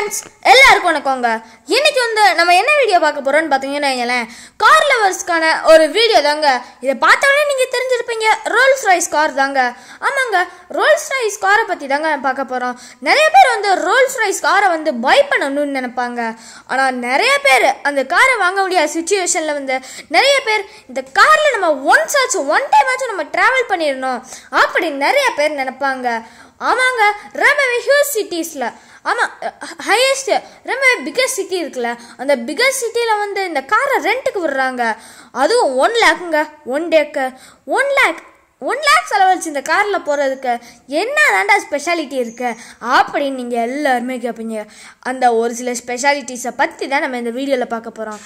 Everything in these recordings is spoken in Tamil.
ஃப்ரெண்ட்ஸ் எல்லாருக்கும் வணக்கங்க இன்னைக்கு வந்து நம்ம என்ன வீடியோ பார்க்க போறோம்னு பார்த்தீங்கன்னா வைங்களேன் கார் லவர்ஸ்க்கான ஒரு வீடியோ தாங்க இதை பார்த்தாலே நீங்க தெரிஞ்சிருப்பீங்க ரோல்ஸ் ரைஸ் கார் தாங்க ஆமாங்க ரோல்ஸ் ரைஸ் காரை பத்தி தாங்க பார்க்க போறோம் நிறைய பேர் வந்து ரோல்ஸ் ரைஸ் காரை வந்து பை பண்ணணும்னு நினைப்பாங்க ஆனா நிறைய பேர் அந்த காரை வாங்க முடியாத சுச்சுவேஷன்ல வந்து நிறைய பேர் இந்த கார்ல நம்ம ஒன்ஸ் ஆச்சும் ஒன் டைம் ஆச்சும் நம்ம டிராவல் பண்ணிடணும் அப்படி நிறைய பேர் நினைப்பாங்க ஆமாங்க ரொம்பவே ஹியூஜ் சிட்டிஸில் ஆமாம் ஹையஸ்ட் ரொம்ப பிக்கஸ்ட் சிட்டி இருக்குல்ல அந்த பிக்கஸ்ட் சிட்டியில் வந்து இந்த காரை ரெண்ட்டுக்கு விடுறாங்க அதுவும் ஒன் லேக்குங்க ஒன் டேக்கு ஒன் லேக் ஒன் லேக் செலவழிச்சு இந்த காரில் போகிறதுக்கு என்ன தாண்டா ஸ்பெஷாலிட்டி இருக்கு அப்படின்னு நீங்கள் எல்லாருமே கேட்பீங்க அந்த ஒரு சில ஸ்பெஷாலிட்டிஸை பற்றி தான் நம்ம இந்த வீடியோவில் பார்க்க போகிறோம்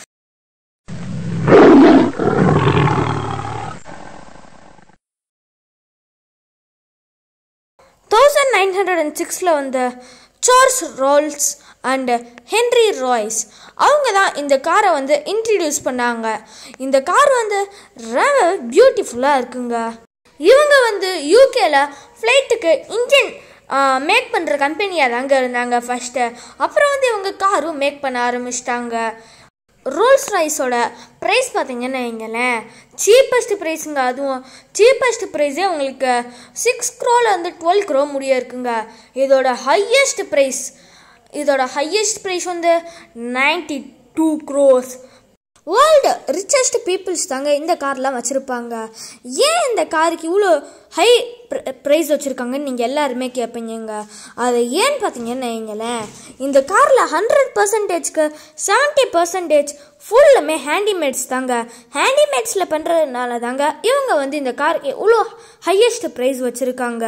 தௌசண்ட் நைன் ஹண்ட்ரட் அண்ட் சிக்ஸில் வந்த Charles Rolls and Henry Royce அவங்க தான் இந்த காரை வந்து இன்ட்ரடியூஸ் பண்ணாங்க இந்த கார் வந்து ரொம்ப பியூட்டிஃபுல்லாக இருக்குங்க இவங்க வந்து யூகேல ஃப்ளைட்டுக்கு இன்ஜின் மேக் பண்ணுற கம்பெனியாக தாங்க இருந்தாங்க ஃபஸ்ட்டு அப்புறம் வந்து இவங்க காரும் மேக் பண்ண ஆரம்பிச்சிட்டாங்க ரோல்ஸ் ரைஸோட ப்ரைஸ் பார்த்தீங்கன்னா வைங்களேன் சீப்பஸ்ட் ப்ரைஸுங்க அதுவும் சீப்பஸ்ட் ப்ரைஸே உங்களுக்கு சிக்ஸ் க்ரோலேருந்து டுவெல் க்ரோ முடிய இருக்குங்க இதோட ஹையஸ்ட் ப்ரைஸ் இதோட ஹையஸ்ட் ப்ரைஸ் வந்து ninety two crores world richest peoples தாங்க இந்த கார்லாம் வச்சுருப்பாங்க ஏன் இந்த காருக்கு இவ்வளோ ஹை ப்ரைஸ் வச்சுருக்காங்கன்னு நீங்கள் எல்லாருமே கேட்பீங்க அது ஏன்னு பார்த்தீங்கன்னு வைங்களேன் இந்த காரில் ஹண்ட்ரட் பர்சன்டேஜ்க்கு செவன்ட்டி பர்சன்டேஜ் ஃபுல்லுமே ஹேண்டிமேட்ஸ் தாங்க ஹேண்டிமேட்ஸில் பண்ணுறதுனால தாங்க இவங்க வந்து இந்த காருக்கு இவ்வளோ ஹையஸ்ட் ப்ரைஸ் வச்சுருக்காங்க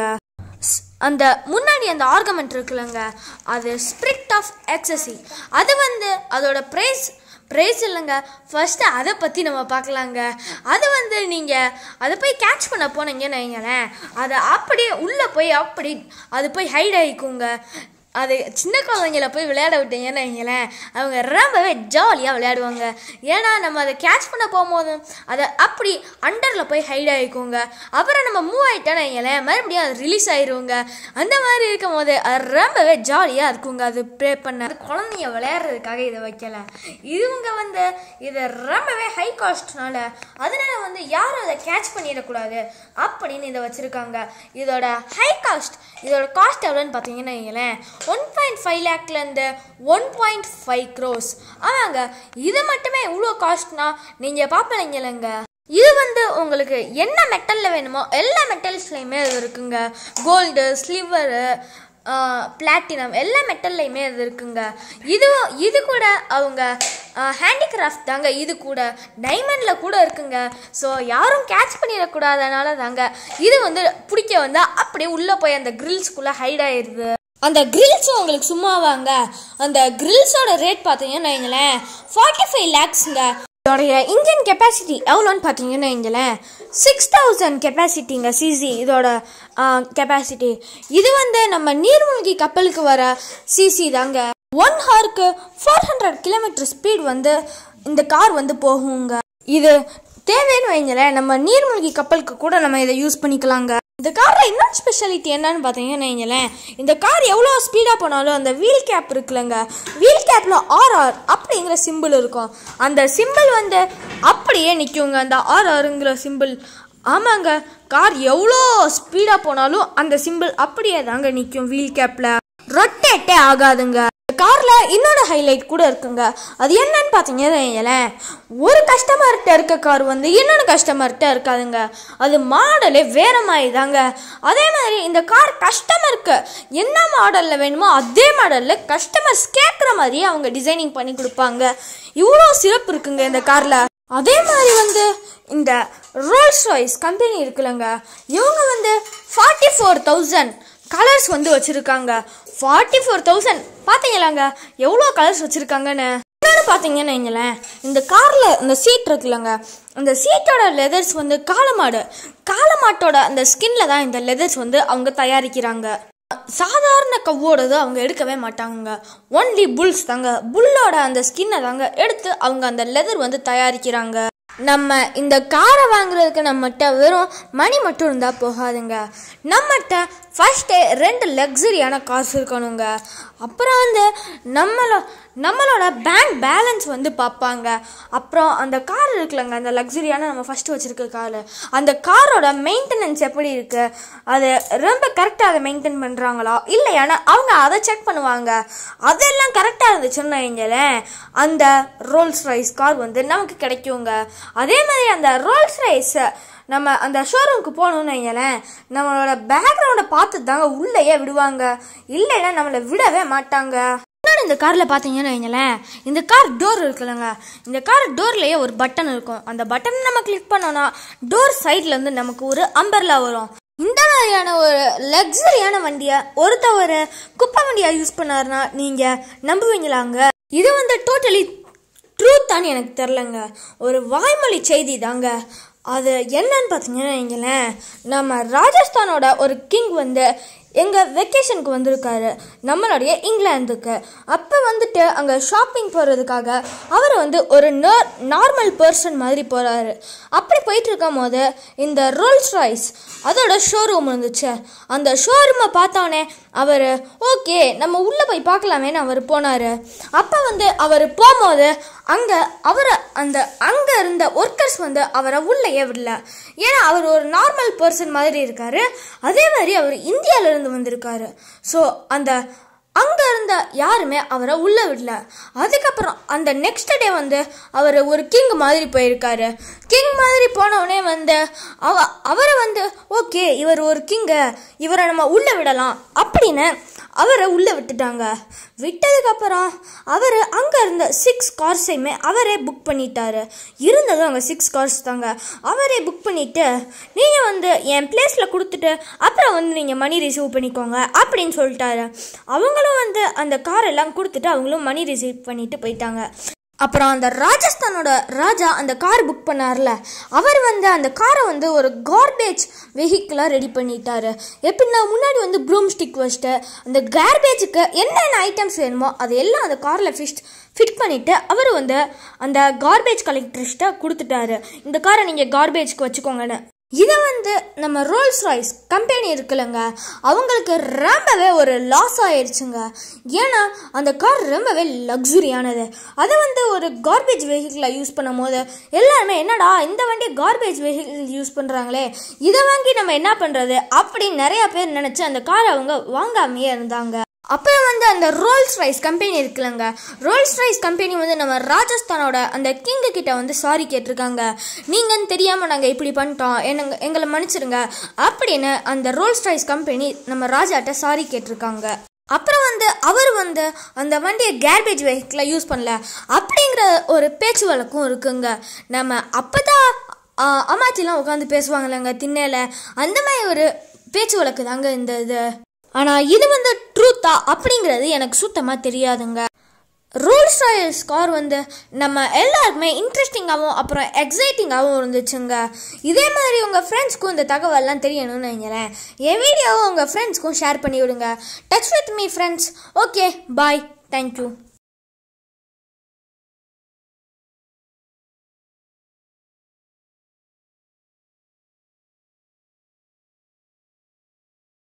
அந்த முன்னாடி அந்த ஆர்கமெண்ட் இருக்குல்லங்க அது ஸ்பிரிட் ஆஃப் எக்ஸசி அது வந்து அதோட ப்ரைஸ் ப்ரைஸ் இல்லைங்க ஃபஸ்ட்டு அதை பற்றி நம்ம பார்க்கலாங்க அது வந்து நீங்கள் அதை போய் கேட்ச் பண்ண போனீங்கன்னு வைங்களேன் அதை அப்படியே உள்ளே போய் அப்படி அது போய் ஹைட் ஆகிக்குங்க அது சின்ன குழந்தைங்கள போய் விளையாட விட்டீங்கன்னு வைங்களேன் அவங்க ரொம்பவே ஜாலியாக விளையாடுவாங்க ஏன்னா நம்ம அதை கேட்ச் பண்ண போகும்போது அதை அப்படி அண்டரில் போய் ஹைட் ஆகிக்குங்க அப்புறம் நம்ம மூவ் ஆகிட்டோன்னு வைங்களேன் மறுபடியும் அது ரிலீஸ் ஆயிடுவோங்க அந்த மாதிரி இருக்கும் போது அது ரொம்பவே ஜாலியாக இருக்குங்க அது ப்ளே பண்ண குழந்தைங்க விளையாடுறதுக்காக இதை வைக்கல இவங்க வந்து இதை ரொம்பவே ஹை காஸ்ட்னால அதனால வந்து யாரும் அதை கேட்ச் பண்ணிடக்கூடாது அப்படின்னு இதை வச்சுருக்காங்க இதோட ஹை காஸ்ட் இதோட காஸ்ட் எவ்வளோன்னு பார்த்தீங்கன்னா வைங்களேன் ஒன் பாயிண்ட் ஃபைவ் லேக்லேருந்து ஒன் பாயிண்ட் ஃபைவ் க்ரோஸ் ஆமாங்க இது மட்டுமே இவ்வளோ காஸ்ட்னா நீங்கள் பார்ப்பீங்களங்க இது வந்து உங்களுக்கு என்ன மெட்டலில் வேணுமோ எல்லா மெட்டல்ஸ்லையுமே அது இருக்குங்க கோல்டு ஸ்லிவரு பிளாட்டினம் எல்லா மெட்டல்லையுமே அது இருக்குங்க இது இது கூட அவங்க ஹேண்டிகிராஃப்ட் தாங்க இது கூட டைமண்டில் கூட இருக்குங்க ஸோ யாரும் கேட்ச் பண்ணிடக்கூடாதனால தாங்க இது வந்து பிடிக்க வந்தால் அப்படியே உள்ளே போய் அந்த கிரில்ஸ்குள்ளே ஹைட் ஆயிடுது அந்த கிரில்ஸும் உங்களுக்கு சும்மாவாங்க அந்த கிரில்ஸோட ரேட் பார்த்தீங்கன்னு வைங்களேன் ஃபார்ட்டி ஃபைவ் லேக்ஸுங்க இதோடைய இன்ஜின் கெப்பாசிட்டி எவ்வளோன்னு பார்த்தீங்கன்னு வைங்களேன் சிக்ஸ் தௌசண்ட் கெப்பாசிட்டிங்க சிசி இதோட கெப்பாசிட்டி இது வந்து நம்ம நீர்மூழ்கி கப்பலுக்கு வர சிசி தாங்க ஒன் ஹவருக்கு ஃபோர் ஹண்ட்ரட் கிலோமீட்டர் ஸ்பீட் வந்து இந்த கார் வந்து போகுங்க இது தேவைன்னு வைங்களேன் நம்ம நீர்மூழ்கி கப்பலுக்கு கூட நம்ம இதை யூஸ் பண்ணிக்கலாங்க இந்த காரில் இன்னொரு ஸ்பெஷாலிட்டி என்னன்னு பார்த்தீங்கன்னு வைங்களேன் இந்த கார் எவ்வளோ ஸ்பீடாக போனாலும் அந்த வீல் கேப் இருக்குல்லங்க வீல் கேப்பில் ஆர்ஆர் அப்படிங்கிற சிம்பிள் இருக்கும் அந்த சிம்பிள் வந்து அப்படியே நிற்குங்க அந்த ஆர்ஆருங்கிற சிம்பிள் ஆமாங்க கார் எவ்வளோ ஸ்பீடாக போனாலும் அந்த சிம்பிள் அப்படியே தாங்க நிற்கும் வீல் கேப்பில் ரொட்டேட்டே ஆகாதுங்க காரில் இன்னொரு ஹைலைட் கூட இருக்குங்க அது என்னன்னு பார்த்தீங்கன்னா வைங்களேன் ஒரு கஸ்டமர்கிட்ட இருக்க கார் வந்து இன்னொன்று கஸ்டமர்கிட்ட இருக்காதுங்க அது மாடலே வேற மாதிரி தாங்க அதே மாதிரி இந்த கார் கஸ்டமருக்கு என்ன மாடலில் வேணுமோ அதே மாடலில் கஸ்டமர்ஸ் கேட்குற மாதிரியே அவங்க டிசைனிங் பண்ணி கொடுப்பாங்க இவ்வளோ சிறப்பு இருக்குங்க இந்த காரில் அதே மாதிரி வந்து இந்த ரோல்ஸ் ராய்ஸ் கம்பெனி இருக்குல்லங்க இவங்க வந்து ஃபார்ட்டி ஃபோர் தௌசண்ட் கலர்ஸ் வந்து வச்சுருக்காங்க ஃபார்ட்டி ஃபோர் தௌசண்ட் பார்த்தீங்களாங்க எவ்வளோ கலர்ஸ் வச்சுருக்காங்கன்னு இன்னொன்று பார்த்தீங்கன்னு வைங்களேன் இந்த காரில் இந்த சீட் இருக்குல்லங்க அந்த சீட்டோட லெதர்ஸ் வந்து காலமாடு காலமாட்டோட அந்த ஸ்கின்ல தான் இந்த லெதர்ஸ் வந்து அவங்க தயாரிக்கிறாங்க சாதாரண கவ்வோடது அவங்க எடுக்கவே மாட்டாங்க ஒன்லி புல்ஸ் தாங்க புல்லோட அந்த ஸ்கின்னை தாங்க எடுத்து அவங்க அந்த லெதர் வந்து தயாரிக்கிறாங்க நம்ம இந்த காரை வாங்குறதுக்கு நம்மகிட்ட வெறும் மணி மட்டும் இருந்தால் போகாதுங்க நம்மகிட்ட ஃபஸ்ட்டு ரெண்டு லக்ஸரியான காசு இருக்கணுங்க அப்புறம் வந்து நம்மளோ நம்மளோட பேங்க் பேலன்ஸ் வந்து பார்ப்பாங்க அப்புறம் அந்த கார் இருக்குல்லங்க அந்த லக்ஸரியான நம்ம ஃபஸ்ட்டு வச்சுருக்க கார் அந்த காரோட மெயின்டெனன்ஸ் எப்படி இருக்குது அது ரொம்ப கரெக்டாக அதை மெயின்டைன் பண்ணுறாங்களா இல்லையானா அவங்க அதை செக் பண்ணுவாங்க அதெல்லாம் கரெக்டாக இருந்துச்சுன்னு வைங்களேன் அந்த ரோல்ஸ் ரைஸ் கார் வந்து நமக்கு கிடைக்குங்க அதே மாதிரி அந்த ரோல்ஸ் ரைஸை நம்ம அந்த ஷோரூமுக்கு போகணும்னு வைங்களேன் நம்மளோட பேக்ரவுண்டை பார்த்து தாங்க உள்ளேயே விடுவாங்க இல்லைன்னா நம்மளை விடவே மாட்டாங்க இன்னொன்று இந்த காரில் பார்த்தீங்கன்னு வைங்களேன் இந்த கார் டோர் இருக்குல்லங்க இந்த கார் டோர்லேயே ஒரு பட்டன் இருக்கும் அந்த பட்டன் நம்ம கிளிக் பண்ணோன்னா டோர் சைட்லேருந்து நமக்கு ஒரு அம்பர்லா வரும் இந்த மாதிரியான ஒரு லக்ஸரியான வண்டியை ஒருத்தவர் குப்பை வண்டியை யூஸ் பண்ணாருன்னா நீங்கள் நம்புவீங்களாங்க இது வந்து டோட்டலி ட்ரூத்தான்னு எனக்கு தெரிலங்க ஒரு வாய்மொழி செய்தி தாங்க அது என்னன்னு பார்த்தீங்கன்னா வைங்களேன் நம்ம ராஜஸ்தானோட ஒரு கிங் வந்து எங்கள் வெக்கேஷனுக்கு வந்திருக்காரு நம்மளுடைய இங்கிலாந்துக்கு அப்போ வந்துட்டு அங்கே ஷாப்பிங் போகிறதுக்காக அவர் வந்து ஒரு நார்மல் பர்சன் மாதிரி போகிறாரு அப்படி போயிட்டு இருக்கும் போது இந்த ரோல்ஸ் ராய்ஸ் அதோட ஷோரூம் இருந்துச்சு அந்த ஷோரூமை பார்த்தோன்னே அவர் ஓகே நம்ம உள்ளே போய் பார்க்கலாமேன்னு அவர் போனார் அப்போ வந்து அவர் போகும்போது அங்கே அவரை அந்த அங்கே இருந்த ஒர்க்கர்ஸ் வந்து அவரை உள்ளேயே விடல ஏன்னா அவர் ஒரு நார்மல் பர்சன் மாதிரி இருக்காரு அதே மாதிரி அவர் இந்தியாவிலேருந்து வந்திருக்காரு ஸோ அந்த அங்கே இருந்த யாருமே அவரை உள்ளே விடல அதுக்கப்புறம் அந்த நெக்ஸ்ட் டே வந்து அவர் ஒரு கிங் மாதிரி போயிருக்காரு கிங் மாதிரி போனவுடனே வந்து அவ அவரை வந்து ஓகே இவர் ஒரு கிங்கு இவரை நம்ம உள்ளே விடலாம் அப்படின்னு அவரை உள்ளே விட்டுட்டாங்க விட்டதுக்கப்புறம் அவர் அங்கே இருந்த சிக்ஸ் கார்ஸையுமே அவரே புக் பண்ணிட்டாரு இருந்ததும் அங்கே சிக்ஸ் கார்ஸ் தாங்க அவரே புக் பண்ணிவிட்டு நீங்கள் வந்து என் பிளேஸில் கொடுத்துட்டு அப்புறம் வந்து நீங்கள் மணி ரிசீவ் பண்ணிக்கோங்க அப்படின்னு சொல்லிட்டாரு அவங்களும் வந்து அந்த கார் எல்லாம் கொடுத்துட்டு அவங்களும் மணி ரிசீவ் பண்ணிட்டு போயிட்டாங்க அப்புறம் அந்த ராஜஸ்தானோட ராஜா அந்த கார் புக் பண்ணார்ல அவர் வந்து அந்த காரை வந்து ஒரு கார்பேஜ் வெஹிக்கிளாக ரெடி பண்ணிட்டாரு எப்படின்னா முன்னாடி வந்து ப்ரூம் ஸ்டிக் வச்சுட்டு அந்த கார்பேஜுக்கு என்னென்ன ஐட்டம்ஸ் வேணுமோ அது எல்லாம் அந்த காரில் ஃபிட் ஃபிட் பண்ணிவிட்டு அவர் வந்து அந்த கார்பேஜ் கலெக்டர்ஸ்ட்டை கொடுத்துட்டாரு இந்த காரை நீங்கள் கார்பேஜ்க்கு வச்சுக்கோங்கன்னு இதை வந்து நம்ம ரோல்ஸ் ராய்ஸ் கம்பெனி இருக்குல்லங்க அவங்களுக்கு ரொம்பவே ஒரு லாஸ் ஆயிடுச்சுங்க ஏன்னா அந்த கார் ரொம்பவே லக்ஸுரியானது அதை வந்து ஒரு கார்பேஜ் வெஹிக்கிளை யூஸ் பண்ணும் போது எல்லாருமே என்னடா இந்த வண்டி கார்பேஜ் வெஹிக்கிள் யூஸ் பண்ணுறாங்களே இதை வாங்கி நம்ம என்ன பண்ணுறது அப்படின்னு நிறையா பேர் நினச்சி அந்த காரை அவங்க வாங்காமையே இருந்தாங்க அப்புறம் வந்து அந்த ரோல்ஸ் ரைஸ் கம்பெனி இருக்குல்லங்க ரோல்ஸ் ரைஸ் கம்பெனி வந்து நம்ம ராஜஸ்தானோட அந்த கிங்கு கிட்ட வந்து சாரி கேட்டிருக்காங்க நீங்கன்னு தெரியாமல் நாங்கள் இப்படி பண்ணிட்டோம் என்னங்க எங்களை மன்னிச்சிருங்க அப்படின்னு அந்த ரோல்ஸ் ரைஸ் கம்பெனி நம்ம ராஜாட்ட சாரி கேட்டிருக்காங்க அப்புறம் வந்து அவர் வந்து அந்த வண்டியை கேர்பேஜ் வெஹிக்கிளை யூஸ் பண்ணல அப்படிங்கிற ஒரு பேச்சு வழக்கும் இருக்குங்க நம்ம அப்போ தான் அம்மாச்சிலாம் உட்காந்து பேசுவாங்கல்லங்க திண்ணையில் அந்த மாதிரி ஒரு பேச்சு வழக்கு தாங்க இந்த இது ஆனால் இது வந்து ட்ரூத்தா அப்படிங்கிறது எனக்கு சுத்தமாக தெரியாதுங்க ரோல்ஸ் ராயல்ஸ் கார் வந்து நம்ம எல்லாருக்குமே இன்ட்ரெஸ்டிங்காகவும் அப்புறம் எக்ஸைட்டிங்காகவும் இருந்துச்சுங்க இதே மாதிரி உங்கள் ஃப்ரெண்ட்ஸ்க்கும் இந்த தகவல்லாம் தெரியணும்னு நினைக்கிறேன் என் வீடியோவை உங்கள் ஃப்ரெண்ட்ஸ்க்கும் ஷேர் பண்ணி விடுங்க touch with me friends okay bye thank you